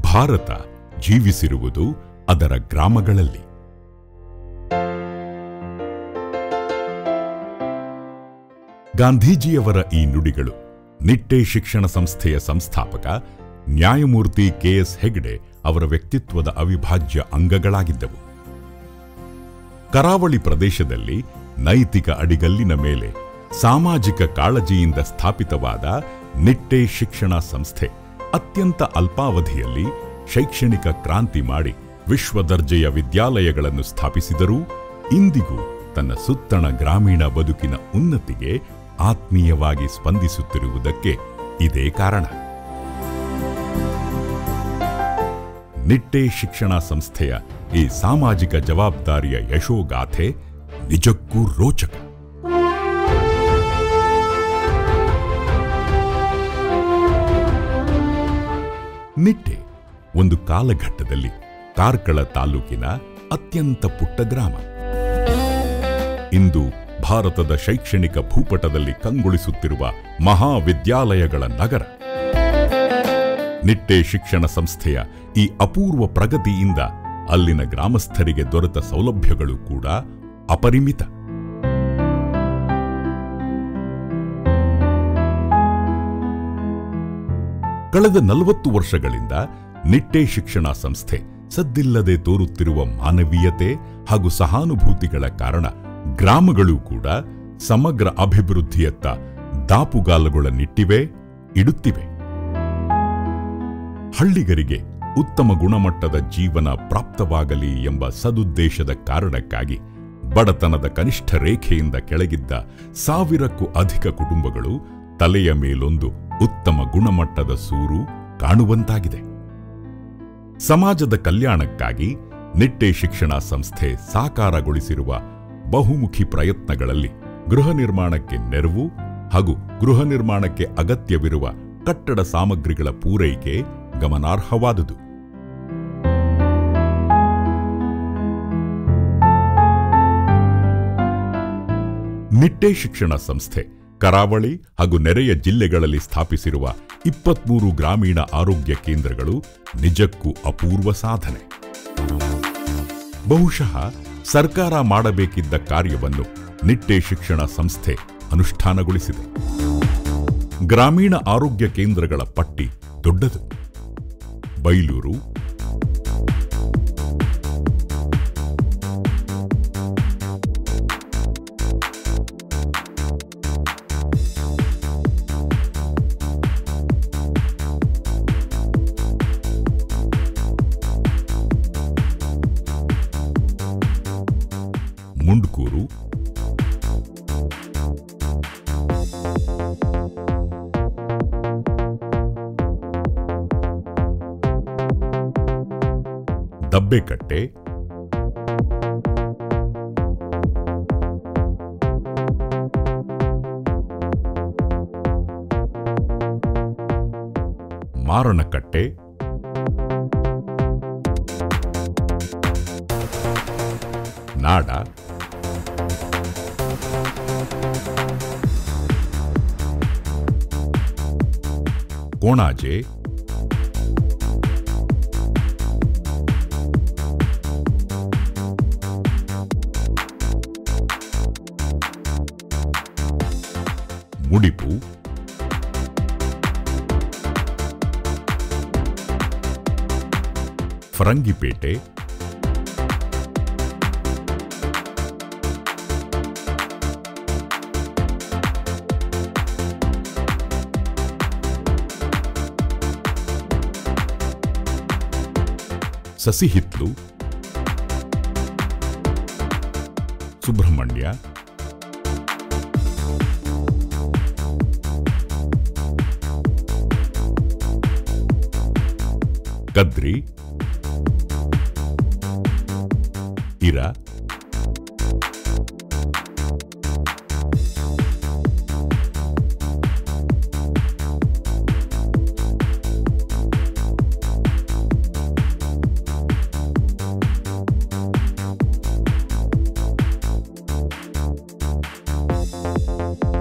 ಭಾರತ ಜೀವಿಸಿರುವುದು ಅದರ ಗ್ರಾಮಗಳಲ್ಲಿ ಗಾಂಧೀಜಿಯವರ ಈ ನುಡಿಗಳು ನಿಟ್ಟೆ ಶಿಕ್ಷಣ ಸಂಸ್ಥೆಯ ಸಂಸ್ಥಾಪಕ ನ್ಯಾಯಮೂರ್ತಿ ಕೆಎಸ್ ಹೆಗ್ಡೆ ಅವರ ವ್ಯಕ್ತಿತ್ವದ ಅವಿಭಾಜ್ಯ ಅಂಗಗಳಾಗಿದ್ದವು ಕರಾವಳಿ ಪ್ರದೇಶದಲ್ಲಿ ನೈತಿಕ ಅಡಿಗಲ್ಲಿನ ಮೇಲೆ ಸಾಮಾಜಿಕ ಕಾಳಜಿಯಿಂದ ಸ್ಥಾಪಿತವಾದ ನಿಟ್ಟೆ ಶಿಕ್ಷಣ ಸಂಸ್ಥೆ ಅತ್ಯಂತ ಅಲ್ಪಾವಧಿಯಲ್ಲಿ ಶೈಕ್ಷಣಿಕ ಕ್ರಾಂತಿ ಮಾಡಿ ವಿಶ್ವದರ್ಜೆಯ ವಿದ್ಯಾಲಯಗಳನ್ನು ಸ್ಥಾಪಿಸಿದರೂ ಇಂದಿಗೂ ತನ್ನ ಸುತ್ತಣ ಗ್ರಾಮೀಣ ಬದುಕಿನ ಉನ್ನತಿಗೆ ಆತ್ಮೀಯವಾಗಿ ಸ್ಪಂದಿಸುತ್ತಿರುವುದಕ್ಕೆ ಇದೇ ಕಾರಣ ನಿಟ್ಟೆ ಶಿಕ್ಷಣ ಸಂಸ್ಥೆಯ ಈ ಸಾಮಾಜಿಕ ಜವಾಬ್ದಾರಿಯ ಯಶೋಗಾಥೆ ನಿಜಕ್ಕೂ ರೋಚಕ ನಿಟ್ಟೆ ಒಂದು ಕಾಲಘಟ್ಟದಲ್ಲಿ ಕಾರ್ಕಳ ತಾಲೂಕಿನ ಅತ್ಯಂತ ಪುಟ್ಟ ಗ್ರಾಮ ಇಂದು ಭಾರತದ ಶೈಕ್ಷಣಿಕ ಭೂಪಟದಲ್ಲಿ ಕಂಗೊಳಿಸುತ್ತಿರುವ ಮಹಾವಿದ್ಯಾಲಯಗಳ ನಗರ ನಿಟ್ಟೆ ಶಿಕ್ಷಣ ಸಂಸ್ಥೆಯ ಈ ಅಪೂರ್ವ ಪ್ರಗತಿಯಿಂದ ಅಲ್ಲಿನ ಗ್ರಾಮಸ್ಥರಿಗೆ ದೊರೆತ ಸೌಲಭ್ಯಗಳು ಕೂಡ ಅಪರಿಮಿತ ಕಳೆದ ನಲವತ್ತು ವರ್ಷಗಳಿಂದ ನಿಟ್ಟೆ ಶಿಕ್ಷಣ ಸಂಸ್ಥೆ ಸದ್ದಿಲ್ಲದೆ ತೋರುತ್ತಿರುವ ಮಾನವೀಯತೆ ಹಾಗೂ ಸಹಾನುಭೂತಿಗಳ ಕಾರಣ ಗ್ರಾಮಗಳು ಕೂಡ ಸಮಗ್ರ ಅಭಿವೃದ್ಧಿಯತ್ತ ದಾಪುಗಾಲುಗಳನ್ನಿಟ್ಟಿವೆ ಇಡುತ್ತಿವೆ ಹಳ್ಳಿಗರಿಗೆ ಉತ್ತಮ ಗುಣಮಟ್ಟದ ಜೀವನ ಪ್ರಾಪ್ತವಾಗಲಿ ಎಂಬ ಸದುದ್ದೇಶದ ಕಾರಣಕ್ಕಾಗಿ ಬಡತನದ ಕನಿಷ್ಠ ರೇಖೆಯಿಂದ ಕೆಳಗಿದ್ದ ಸಾವಿರಕ್ಕೂ ಅಧಿಕ ಕುಟುಂಬಗಳು ತಲೆಯ ಮೇಲೊಂದು ಉತ್ತಮ ಗುಣಮಟ್ಟದ ಸೂರು ಕಾಣುವಂತಾಗಿದೆ ಸಮಾಜದ ಕಲ್ಯಾಣಕ್ಕಾಗಿ ನಿಟ್ಟೆ ಶಿಕ್ಷಣ ಸಂಸ್ಥೆ ಸಾಕಾರಗೊಳಿಸಿರುವ ಬಹುಮುಖಿ ಪ್ರಯತ್ನಗಳಲ್ಲಿ ಗೃಹ ನಿರ್ಮಾಣಕ್ಕೆ ನೆರವು ಹಾಗೂ ಗೃಹ ನಿರ್ಮಾಣಕ್ಕೆ ಅಗತ್ಯವಿರುವ ಕಟ್ಟಡ ಸಾಮಗ್ರಿಗಳ ಪೂರೈಕೆ ಗಮನಾರ್ಹವಾದುದು ನಿಟ್ಟೆ ಶಿಕ್ಷಣ ಸಂಸ್ಥೆ ಕರಾವಳಿ ಹಾಗೂ ನೆರೆಯ ಜಿಲ್ಲೆಗಳಲ್ಲಿ ಸ್ಥಾಪಿಸಿರುವ ಇಪ್ಪತ್ಮೂರು ಗ್ರಾಮೀಣ ಆರೋಗ್ಯ ಕೇಂದ್ರಗಳು ನಿಜಕ್ಕೂ ಅಪೂರ್ವ ಸಾಧನೆ ಬಹುಶಃ ಸರ್ಕಾರ ಮಾಡಬೇಕಿದ್ದ ಕಾರ್ಯವನ್ನು ನಿಟ್ಟೆ ಶಿಕ್ಷಣ ಸಂಸ್ಥೆ ಅನುಷ್ಠಾನಗೊಳಿಸಿದೆ ಗ್ರಾಮೀಣ ಆರೋಗ್ಯ ಕೇಂದ್ರಗಳ ಪಟ್ಟಿ ದೊಡ್ಡದು ಬೈಲೂರು ಮುಂಡ್ಕೂರು ದಬ್ಬೆಕಟ್ಟೆ ಮಾರಣಕಟ್ಟೆ ನಾಡ ಕೋಣಾಜೆ ಮುಡಿಪು ಫರಂಗಿಪೇಟೆ ಸಸಿಹಿತ್ಲು ಸುಬ್ರಹ್ಮಣ್ಯ ಕದ್ರಿ ಇರ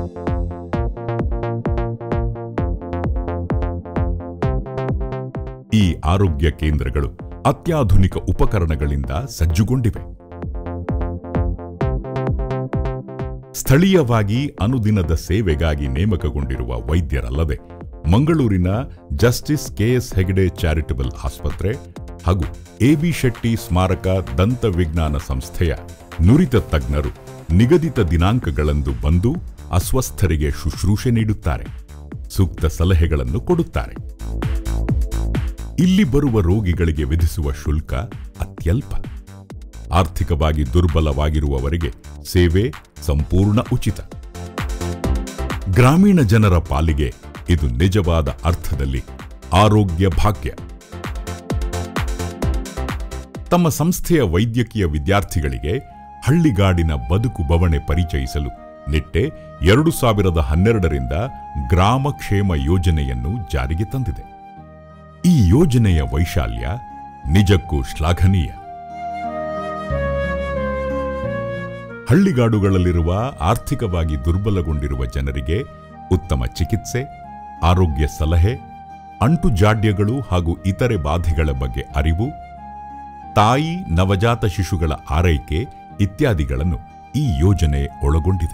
ಈ ಈ ಆರೋಗ್ಯ ಕೇಂದ್ರಗಳು ಅತ್ಯಾಧುನಿಕ ಉಪಕರಣಗಳಿಂದ ಸಜ್ಜುಗೊಂಡಿವೆ ಸ್ಥಳೀಯವಾಗಿ ಅನುದಿನದ ಸೇವೆಗಾಗಿ ನೇಮಕಗೊಂಡಿರುವ ವೈದ್ಯರಲ್ಲದೆ ಮಂಗಳೂರಿನ ಜಸ್ಟಿಸ್ ಕೆಎಸ್ ಹೆಗಡೆ ಚಾರಿಟಬಲ್ ಆಸ್ಪತ್ರೆ ಹಾಗೂ ಎಬಿ ಶೆಟ್ಟಿ ಸ್ಮಾರಕ ದಂತ ವಿಜ್ಞಾನ ಸಂಸ್ಥೆಯ ನುರಿತ ತಜ್ಞರು ನಿಗದಿತ ದಿನಾಂಕಗಳಂದು ಬಂದು ಅಸ್ವಸ್ಥರಿಗೆ ಶುಶ್ರೂಷೆ ನೀಡುತ್ತಾರೆ ಸೂಕ್ತ ಸಲಹೆಗಳನ್ನು ಕೊಡುತ್ತಾರೆ ಇಲ್ಲಿ ಬರುವ ರೋಗಿಗಳಿಗೆ ವಿಧಿಸುವ ಶುಲ್ಕ ಅತ್ಯಲ್ಪ ಆರ್ಥಿಕವಾಗಿ ದುರ್ಬಲವಾಗಿರುವವರಿಗೆ ಸೇವೆ ಸಂಪೂರ್ಣ ಉಚಿತ ಗ್ರಾಮೀಣ ಜನರ ಪಾಲಿಗೆ ಇದು ನಿಜವಾದ ಅರ್ಥದಲ್ಲಿ ಆರೋಗ್ಯ ಭಾಗ್ಯ ತಮ್ಮ ಸಂಸ್ಥೆಯ ವೈದ್ಯಕೀಯ ವಿದ್ಯಾರ್ಥಿಗಳಿಗೆ ಹಳ್ಳಿಗಾಡಿನ ಬದುಕು ಬವಣೆ ಪರಿಚಯಿಸಲು ನಿಟ್ಟೆ ಎರಡು ಸಾವಿರದ ಹನ್ನೆರಡರಿಂದ ಗ್ರಾಮ ಕ್ಷೇಮ ಯೋಜನೆಯನ್ನು ಜಾರಿಗೆ ತಂದಿದೆ ಈ ಯೋಜನೆಯ ವೈಶಾಲ್ಯ ನಿಜಕ್ಕೂ ಶ್ಲಾಘನೀಯ ಹಳ್ಳಿಗಾಡುಗಳಲ್ಲಿರುವ ಆರ್ಥಿಕವಾಗಿ ದುರ್ಬಲಗೊಂಡಿರುವ ಜನರಿಗೆ ಉತ್ತಮ ಚಿಕಿತ್ಸೆ ಆರೋಗ್ಯ ಸಲಹೆ ಅಂಟುಜಾಡ್ಯಗಳು ಹಾಗೂ ಇತರೆ ಬಾಧೆಗಳ ಬಗ್ಗೆ ಅರಿವು ತಾಯಿ ನವಜಾತ ಶಿಶುಗಳ ಆರೈಕೆ ಇತ್ಯಾದಿಗಳನ್ನು ಈ ಯೋಜನೆ ಒಳಗೊಂಡಿದೆ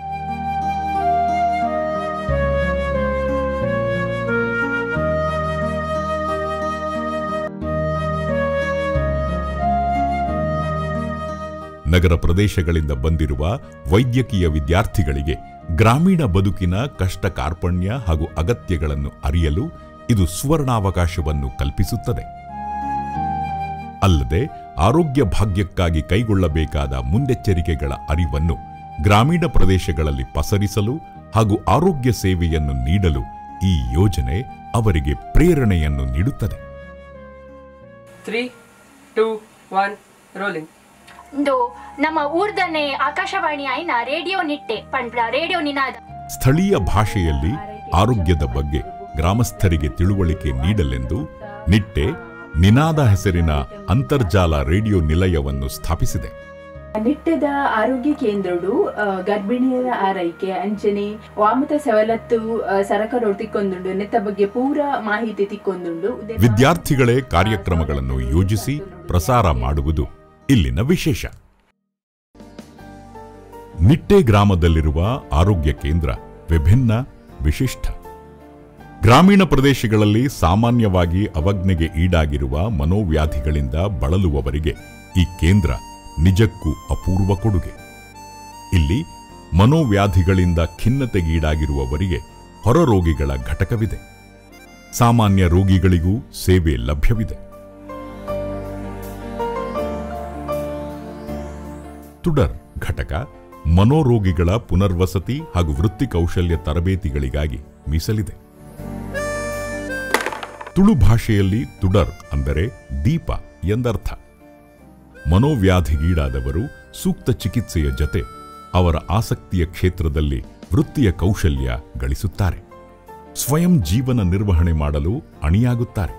ನಗರ ಪ್ರದೇಶಗಳಿಂದ ಬಂದಿರುವ ವೈದ್ಯಕೀಯ ವಿದ್ಯಾರ್ಥಿಗಳಿಗೆ ಗ್ರಾಮೀಣ ಬದುಕಿನ ಕಷ್ಟ ಕಾರ್ಪಣ್ಯ ಹಾಗೂ ಅಗತ್ಯಗಳನ್ನು ಅರಿಯಲು ಇದು ಸುವರ್ಣಾವಕಾಶವನ್ನು ಕಲ್ಪಿಸುತ್ತದೆ ಅಲ್ಲದೆ ಆರೋಗ್ಯ ಭಾಗ್ಯಕ್ಕಾಗಿ ಕೈಗೊಳ್ಳಬೇಕಾದ ಮುನ್ನೆಚ್ಚರಿಕೆಗಳ ಅರಿವನ್ನು ಗ್ರಾಮೀಣ ಪ್ರದೇಶಗಳಲ್ಲಿ ಪಸರಿಸಲು ಹಾಗೂ ಆರೋಗ್ಯ ಸೇವೆಯನ್ನು ನೀಡಲು ಈ ಯೋಜನೆ ಅವರಿಗೆ ಪ್ರೇರಣೆಯನ್ನು ನೀಡುತ್ತದೆ ತ್ರೀ ಟೂ ಒನ್ ರೋಲಿಂಗ್ ಇಂದು ನಮ್ಮ ಊರ್ದನೆ ಆಕಾಶವಾಣಿ ಆಯ್ನ ರೇಡಿಯೋ ನಿಟ್ಟೆ ಪಂಡ್ರ ರೇಡಿಯೋ ನಿನಾದ ಸ್ಥಳೀಯ ಭಾಷೆಯಲ್ಲಿ ಆರೋಗ್ಯದ ಬಗ್ಗೆ ಗ್ರಾಮಸ್ಥರಿಗೆ ತಿಳುವಳಿಕೆ ನೀಡಲೆಂದು ನಿಟ್ಟೆ ನಿನಾದ ಹೆಸರಿನ ಅಂತರ್ಜಾಲ ರೇಡಿಯೋ ನಿಲಯವನ್ನು ಸ್ಥಾಪಿಸಿದೆ ನಿಟ್ಟದ ಆರೋಗ್ಯ ಕೇಂದ್ರಡು ಆ, ಗರ್ಭಿಣಿಯರ ಆರೈಕೆ ಅಂಚನೆ ವಾಮತ ಸವಲತ್ತು ಆ, ಸರಕಾರರು ತಿಕ್ಕೊಂದುಂಡು ನೆತ್ತ ಬಗ್ಗೆ ಪೂರ ಮಾಹಿತಿ ತಿಕ್ಕೊಂದುಂಡು ಉದೆ- ವಿದ್ಯಾರ್ಥಿಗಳೇ ಕಾರ್ಯಕ್ರಮಗಳನ್ನು ಯೋಜಿಸಿ ಪ್ರಸಾರ ಮಾಡುವುದು ಇಲ್ಲಿನ ವಿಶೇಷ ನಿಟ್ಟೆ ಗ್ರಾಮದಲ್ಲಿರುವ ಆರೋಗ್ಯ ಕೇಂದ್ರ ವಿಭಿನ್ನ ವಿಶಿಷ್ಟ ಗ್ರಾಮೀಣ ಪ್ರದೇಶಗಳಲ್ಲಿ ಸಾಮಾನ್ಯವಾಗಿ ಅವಜ್ಞೆಗೆ ಈಡಾಗಿರುವ ಮನೋವ್ಯಾಧಿಗಳಿಂದ ಬಳಲುವವರಿಗೆ ಈ ಕೇಂದ್ರ ನಿಜಕ್ಕೂ ಅಪೂರ್ವ ಕೊಡುಗೆ ಇಲ್ಲಿ ಮನೋವ್ಯಾಧಿಗಳಿಂದ ಖಿನ್ನತೆಗೀಡಾಗಿರುವವರಿಗೆ ಹೊರರೋಗಿಗಳ ಘಟಕವಿದೆ ಸಾಮಾನ್ಯ ರೋಗಿಗಳಿಗೂ ಸೇವೆ ಲಭ್ಯವಿದೆ ತುಡರ್ ಘಟಕ ಮನೋರೋಗಿಗಳ ಪುನರ್ವಸತಿ ಹಾಗೂ ವೃತ್ತಿ ಕೌಶಲ್ಯ ತರಬೇತಿಗಳಿಗಾಗಿ ಮೀಸಲಿದೆ ತುಳು ಭಾಷೆಯಲ್ಲಿ ತುಡರ್ ಅಂದರೆ ದೀಪ ಎಂದರ್ಥ ಮನೋವ್ಯಾಧಿಗೀಡಾದವರು ಸೂಕ್ತ ಚಿಕಿತ್ಸೆಯ ಜತೆ ಅವರ ಆಸಕ್ತಿಯ ಕ್ಷೇತ್ರದಲ್ಲಿ ವೃತ್ತಿಯ ಕೌಶಲ್ಯ ಗಳಿಸುತ್ತಾರೆ ಸ್ವಯಂ ಜೀವನ ನಿರ್ವಹಣೆ ಮಾಡಲು ಅಣಿಯಾಗುತ್ತಾರೆ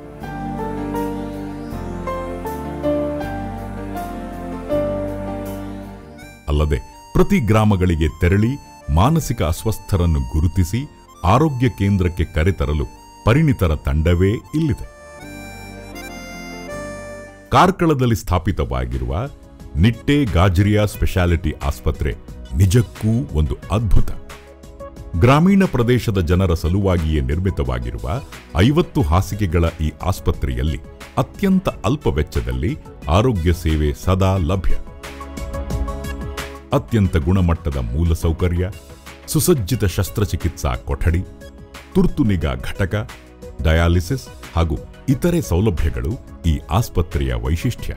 ಅಲ್ಲದೆ ಪ್ರತಿ ಗ್ರಾಮಗಳಿಗೆ ತೆರಳಿ ಮಾನಸಿಕ ಅಸ್ವಸ್ಥರನ್ನು ಗುರುತಿಸಿ ಆರೋಗ್ಯ ಕೇಂದ್ರಕ್ಕೆ ಕರೆತರಲು ಪರಿಣಿತರ ತಂಡವೇ ಇಲ್ಲಿದೆ ಕಾರ್ಕಳದಲ್ಲಿ ಸ್ಥಾಪಿತವಾಗಿರುವ ನಿಟ್ಟೆ ಗಾಜರಿಯಾ ಸ್ಪೆಷಾಲಿಟಿ ಆಸ್ಪತ್ರೆ ನಿಜಕ್ಕೂ ಒಂದು ಅದ್ಭುತ ಗ್ರಾಮೀಣ ಪ್ರದೇಶದ ಜನರ ಸಲುವಾಗಿಯೇ ನಿರ್ಮಿತವಾಗಿರುವ ಐವತ್ತು ಹಾಸಿಗೆಗಳ ಈ ಆಸ್ಪತ್ರೆಯಲ್ಲಿ ಅತ್ಯಂತ ಅಲ್ಪ ವೆಚ್ಚದಲ್ಲಿ ಆರೋಗ್ಯ ಸೇವೆ ಸದಾ ಲಭ್ಯ ಅತ್ಯಂತ ಗುಣಮಟ್ಟದ ಮೂಲಸೌಕರ್ಯ ಸುಸಜ್ಜಿತ ಶಸ್ತ್ರಚಿಕಿತ್ಸಾ ಕೊಠಡಿ ತುರ್ತು ನಿಗಾ ಘಟಕ ಡಯಾಲಿಸಿಸ್ ಹಾಗೂ ಇತರೆ ಸೌಲಭ್ಯಗಳು ಈ ಆಸ್ಪತ್ರೆಯ ವೈಶಿಷ್ಟ್ಯ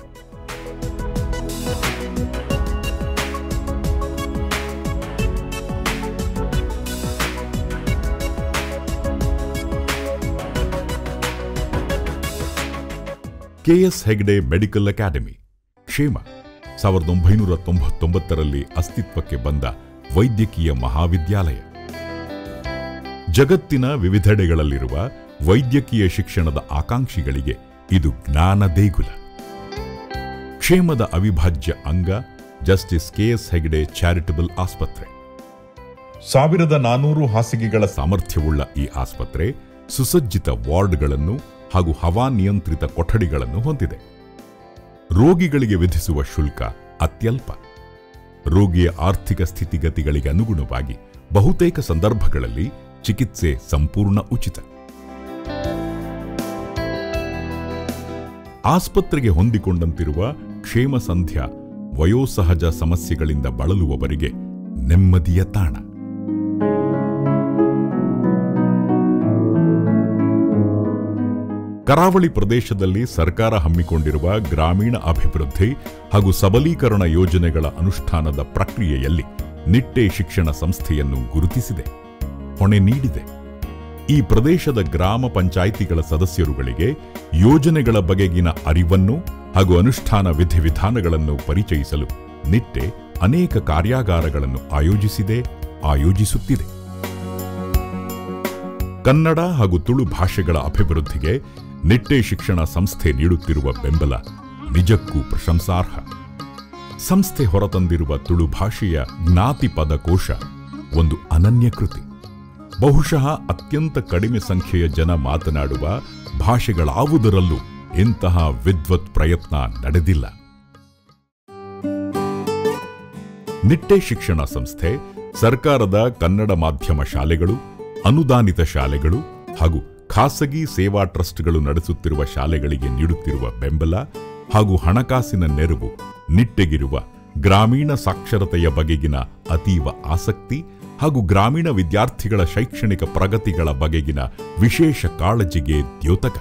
ಕೆಎಸ್ ಹೆಗ್ಡೆ ಮೆಡಿಕಲ್ ಅಕಾಡೆಮಿ ಕ್ಷೇಮ ಸಾವಿರದ ಒಂಬೈನೂರ ತೊಂಬತ್ತೊಂಬತ್ತರಲ್ಲಿ ಅಸ್ತಿತ್ವಕ್ಕೆ ಬಂದ ವೈದ್ಯಕೀಯ ಮಹಾವಿದ್ಯಾಲಯ ಜಗತ್ತಿನ ವಿವಿಧೆಡೆಗಳಲ್ಲಿರುವ ವೈದ್ಯಕೀಯ ಶಿಕ್ಷಣದ ಆಕಾಂಕ್ಷಿಗಳಿಗೆ ಇದು ಜ್ಞಾನ ದೇಗುಲ ಕ್ಷೇಮದ ಅವಿಭಾಜ್ಯ ಅಂಗ ಜಸ್ಟಿಸ್ ಕೆಎಸ್ ಹೆಗ್ಡೆ ಚಾರಿಟಬಲ್ ಆಸ್ಪತ್ರೆ ಸಾವಿರದ ನಾನೂರು ಹಾಸಿಗೆಗಳ ಸಾಮರ್ಥ್ಯವುಳ್ಳ ಈ ಆಸ್ಪತ್ರೆ ಸುಸಜ್ಜಿತ ವಾರ್ಡ್ಗಳನ್ನು ಹಾಗೂ ಹವಾನಿಯಂತ್ರಿತ ಕೊಠಡಿಗಳನ್ನು ಹೊಂದಿದೆ ರೋಗಿಗಳಿಗೆ ವಿಧಿಸುವ ಶುಲ್ಕ ಅತ್ಯಲ್ಪ ರೋಗಿಯ ಆರ್ಥಿಕ ಸ್ಥಿತಿಗತಿಗಳಿಗೆ ಅನುಗುಣವಾಗಿ ಬಹುತೇಕ ಸಂದರ್ಭಗಳಲ್ಲಿ ಚಿಕಿತ್ಸೆ ಸಂಪೂರ್ಣ ಉಚಿತ ಆಸ್ಪತ್ರೆಗೆ ಹೊಂದಿಕೊಂಡಂತಿರುವ ಕ್ಷೇಮ ಸಂಧ್ಯಾ ವಯೋಸಹಜ ಸಮಸ್ಯೆಗಳಿಂದ ಬಳಲುವವರಿಗೆ ನೆಮ್ಮದಿಯ ತಾಣ ಕರಾವಳಿ ಪ್ರದೇಶದಲ್ಲಿ ಸರ್ಕಾರ ಹಮ್ಮಿಕೊಂಡಿರುವ ಗ್ರಾಮೀಣ ಅಭಿವೃದ್ಧಿ ಹಾಗೂ ಸಬಲೀಕರಣ ಯೋಜನೆಗಳ ಅನುಷ್ಠಾನದ ಪ್ರಕ್ರಿಯೆಯಲ್ಲಿ ನಿಟ್ಟೆ ಶಿಕ್ಷಣ ಸಂಸ್ಥೆಯನ್ನು ಗುರುತಿಸಿದೆ ಹೊಣೆ ನೀಡಿದೆ ಈ ಪ್ರದೇಶದ ಗ್ರಾಮ ಪಂಚಾಯಿತಿಗಳ ಸದಸ್ಯರುಗಳಿಗೆ ಯೋಜನೆಗಳ ಬಗೆಗಿನ ಅರಿವನ್ನು ಹಾಗೂ ಅನುಷ್ಠಾನ ವಿಧಿವಿಧಾನಗಳನ್ನು ಪರಿಚಯಿಸಲು ನಿಟ್ಟೆ ಅನೇಕ ಕಾರ್ಯಾಗಾರಗಳನ್ನು ಆಯೋಜಿಸಿದೆ ಆಯೋಜಿಸುತ್ತಿದೆ ಕನ್ನಡ ಹಾಗೂ ತುಳು ಭಾಷೆಗಳ ಅಭಿವೃದ್ಧಿಗೆ ನಿಟ್ಟೆ ಶಿಕ್ಷಣ ಸಂಸ್ಥೆ ನೀಡುತ್ತಿರುವ ಬೆಂಬಲ ನಿಜಕ್ಕೂ ಪ್ರಶಂಸಾರ್ಹ ಸಂಸ್ಥೆ ಹೊರತಂದಿರುವ ತುಳು ಭಾಷೆಯ ಜ್ಞಾತಿ ಪದಕೋಶ ಒಂದು ಅನನ್ಯ ಕೃತಿ ಬಹುಶಃ ಅತ್ಯಂತ ಕಡಿಮೆ ಸಂಖ್ಯೆಯ ಜನ ಮಾತನಾಡುವ ಭಾಷೆಗಳಾವುದರಲ್ಲೂ ಇಂತಹ ವಿದ್ವತ್ ಪ್ರಯತ್ನ ನಡೆದಿಲ್ಲ ನಿಟ್ಟೆ ಶಿಕ್ಷಣ ಸಂಸ್ಥೆ ಸರ್ಕಾರದ ಕನ್ನಡ ಮಾಧ್ಯಮ ಶಾಲೆಗಳು ಅನುದಾನಿತ ಶಾಲೆಗಳು ಹಾಗೂ ಖಾಸಗಿ ಸೇವಾ ಟ್ರಸ್ಟ್ಗಳು ನಡೆಸುತ್ತಿರುವ ಶಾಲೆಗಳಿಗೆ ನೀಡುತ್ತಿರುವ ಬೆಂಬಲ ಹಾಗೂ ಹಣಕಾಸಿನ ನೆರವು ನಿಟ್ಟೆಗಿರುವ ಗ್ರಾಮೀಣ ಸಾಕ್ಷರತೆಯ ಬಗೆಗಿನ ಅತೀವ ಆಸಕ್ತಿ ಹಾಗೂ ಗ್ರಾಮೀಣ ವಿದ್ಯಾರ್ಥಿಗಳ ಶೈಕ್ಷಣಿಕ ಪ್ರಗತಿಗಳ ಬಗೆಗಿನ ವಿಶೇಷ ಕಾಳಜಿಗೆ ದ್ಯೋತಕ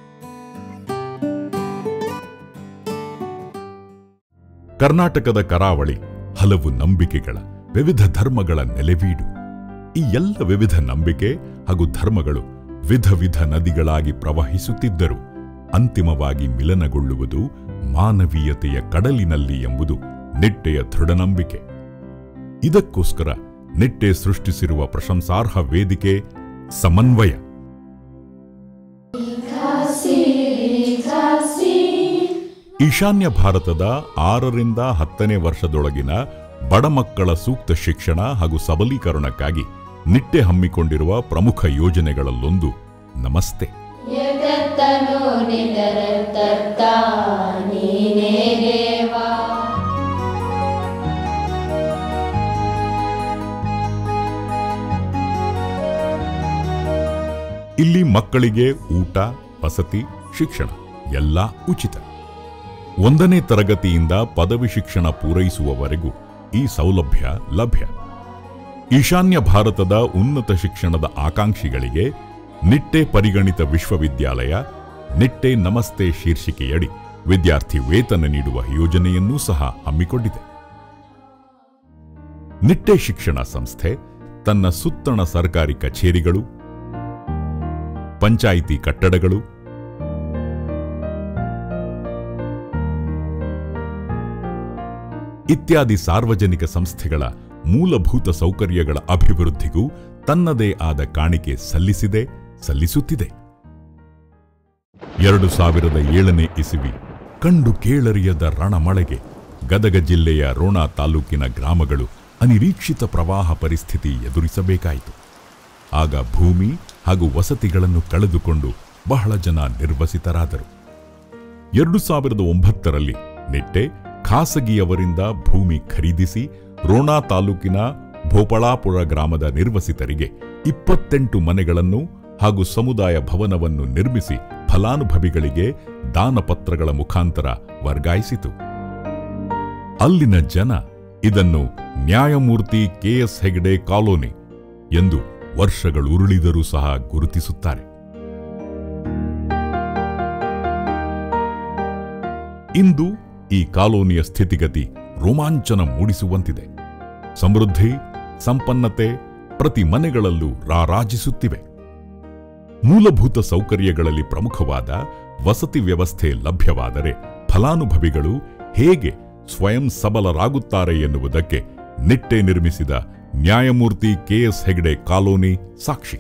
ಕರ್ನಾಟಕದ ಕರಾವಳಿ ಹಲವು ನಂಬಿಕೆಗಳ ವಿವಿಧ ಧರ್ಮಗಳ ನೆಲೆವೀಡು ಈ ಎಲ್ಲ ವಿವಿಧ ನಂಬಿಕೆ ಹಾಗೂ ಧರ್ಮಗಳು ವಿಧ ವಿಧ ನದಿಗಳಾಗಿ ಪ್ರವಹಿಸುತ್ತಿದ್ದರು ಅಂತಿಮವಾಗಿ ಮಿಲನಗೊಳ್ಳುವುದು ಮಾನವೀಯತೆಯ ಕಡಲಿನಲ್ಲಿ ಎಂಬುದು ನಿಟ್ಟೆಯ ದೃಢನಂಬಿಕೆ ಇದಕ್ಕೋಸ್ಕರ ನಿಟ್ಟೆ ಸೃಷ್ಟಿಸಿರುವ ಪ್ರಶಂಸಾರ್ಹ ವೇದಿಕೆ ಸಮನ್ವಯ ಈಶಾನ್ಯ ಭಾರತದ ಆರರಿಂದ ಹತ್ತನೇ ವರ್ಷದೊಳಗಿನ ಬಡ ಮಕ್ಕಳ ಸೂಕ್ತ ಶಿಕ್ಷಣ ಹಾಗೂ ಸಬಲೀಕರಣಕ್ಕಾಗಿ ನಿಟ್ಟೆ ಹಮ್ಮಿಕೊಂಡಿರುವ ಪ್ರಮುಖ ಯೋಜನೆಗಳಲ್ಲೊಂದು ನಮಸ್ತೆ ಯಗತ್ತನು ನಿದರತತ್ತ ನೀನೇ ದೇವಾ ಇಲ್ಲಿ ಮಕ್ಕಳಿಗೆ ಊಟ ವಸತಿ ಶಿಕ್ಷಣ ಎಲ್ಲ ಉಚಿತ ಒಂದನೇ ತರಗತಿಯಿಂದ ಪದವಿ ಶಿಕ್ಷಣ ಪೂರೈಸುವವರೆಗೂ ಈ ಸೌಲಭ್ಯ ಲಭ್ಯ ಈಶಾನ್ಯ ಭಾರತದ ಉನ್ನತ ಶಿಕ್ಷಣದ ಆಕಾಂಕ್ಷಿಗಳಿಗೆ ನಿಟ್ಟೆ ಪರಿಗಣಿತ ವಿಶ್ವವಿದ್ಯಾಲಯ ನಿಟ್ಟೆ ನಮಸ್ತೆ ಶೀರ್ಷಿಕೆಯಡಿ ವಿದ್ಯಾರ್ಥಿ ವೇತನ ನೀಡುವ ಯೋಜನೆಯನ್ನೂ ಸಹ ಹಮ್ಮಿಕೊಂಡಿದೆ ನಿಟ್ಟೆ ಶಿಕ್ಷಣ ಸಂಸ್ಥೆ ತನ್ನ ಸುತ್ತಣ ಸರ್ಕಾರಿ ಕಚೇರಿಗಳು ಪಂಚಾಯಿತಿ ಕಟ್ಟಡಗಳು ಇತ್ಯಾದಿ ಸಾರ್ವಜನಿಕ ಸಂಸ್ಥೆಗಳ ಮೂಲಭೂತ ಸೌಕರ್ಯಗಳ ಅಭಿವೃದ್ಧಿಗೂ ತನ್ನದೇ ಆದ ಕಾಣಿಕೆ ಸಲ್ಲಿಸಿದೆ ಸಲ್ಲಿಸುತ್ತಿದೆ ಎರಡು ಸಾವಿರದ ಏಳನೇ ಇಸವಿ ಕಂಡು ಕೇಳರಿಯದ ರಣಮಳೆಗೆ ಗದಗ ಜಿಲ್ಲೆಯ ರೋಣ ತಾಲೂಕಿನ ಗ್ರಾಮಗಳು ಅನಿರೀಕ್ಷಿತ ಪ್ರವಾಹ ಪರಿಸ್ಥಿತಿ ಎದುರಿಸಬೇಕಾಯಿತು ಆಗ ಭೂಮಿ ಹಾಗೂ ವಸತಿಗಳನ್ನು ಕಳೆದುಕೊಂಡು ಬಹಳ ಜನ ನಿರ್ವಸಿತರಾದರು ಎರಡು ಸಾವಿರದ ಒಂಬತ್ತರಲ್ಲಿ ನಿಟ್ಟೆ ಖಾಸಗಿಯವರಿಂದ ಭೂಮಿ ಖರೀದಿಸಿ ರೋಣಾ ತಾಲೂಕಿನ ಭೋಪಳಾಪುರ ಗ್ರಾಮದ ನಿರ್ವಸಿತರಿಗೆ ಇಪ್ಪತ್ತೆಂಟು ಮನೆಗಳನ್ನು ಹಾಗೂ ಸಮುದಾಯ ಭವನವನ್ನು ನಿರ್ಮಿಸಿ ಫಲಾನುಭವಿಗಳಿಗೆ ದಾನಪತ್ರಗಳ ಮುಖಾಂತರ ವರ್ಗಾಯಿಸಿತು ಅಲ್ಲಿನ ಜನ ಇದನ್ನು ನ್ಯಾಯಮೂರ್ತಿ ಕೆಎಸ್ ಹೆಗಡೆ ಕಾಲೋನಿ ಎಂದು ವರ್ಷಗಳುರುಳಿದರೂ ಸಹ ಗುರುತಿಸುತ್ತಾರೆ ಇಂದು ಈ ಕಾಲೋನಿಯ ಸ್ಥಿತಿಗತಿ ರೋಮಾಂಚನ ಮೂಡಿಸುವಂತಿದೆ ಸಮೃದ್ಧಿ ಸಂಪನ್ನತೆ ಪ್ರತಿ ಮನೆಗಳಲ್ಲೂ ರಾರಾಜಿಸುತ್ತಿವೆ ಮೂಲಭೂತ ಸೌಕರ್ಯಗಳಲ್ಲಿ ಪ್ರಮುಖವಾದ ವಸತಿ ವ್ಯವಸ್ಥೆ ಲಭ್ಯವಾದರೆ ಫಲಾನುಭವಿಗಳು ಹೇಗೆ ಸ್ವಯಂ ಸಬಲರಾಗುತ್ತಾರೆ ಎನ್ನುವುದಕ್ಕೆ ನಿಟ್ಟೆ ನಿರ್ಮಿಸಿದ ನ್ಯಾಯಮೂರ್ತಿ ಕೆಎಸ್ ಹೆಗಡೆ ಕಾಲೋನಿ ಸಾಕ್ಷಿ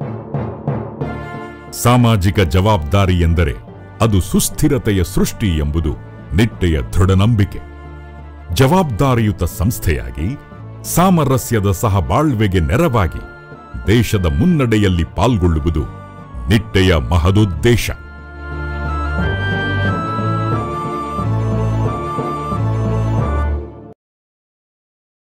ಸಾಮಾಜಿಕ ಜವಾಬ್ದಾರಿ ಎಂದರೆ ಅದು ಸುಸ್ಥಿರತೆಯ ಸೃಷ್ಟಿ ಎಂಬುದು ನಿಟ್ಟೆಯ ದೃಢನಂಬಿಕೆ ಜವಾಬ್ದಾರಿಯುತ ಸಂಸ್ಥೆಯಾಗಿ ಸಾಮರಸ್ಯದ ಸಹಬಾಳ್ವೆಗೆ ನೆರವಾಗಿ ದೇಶದ ಮುನ್ನಡೆಯಲ್ಲಿ ಪಾಲ್ಗೊಳ್ಳುವುದು ನಿಟ್ಟೆಯ ಮಹದುದ್ದೇಶ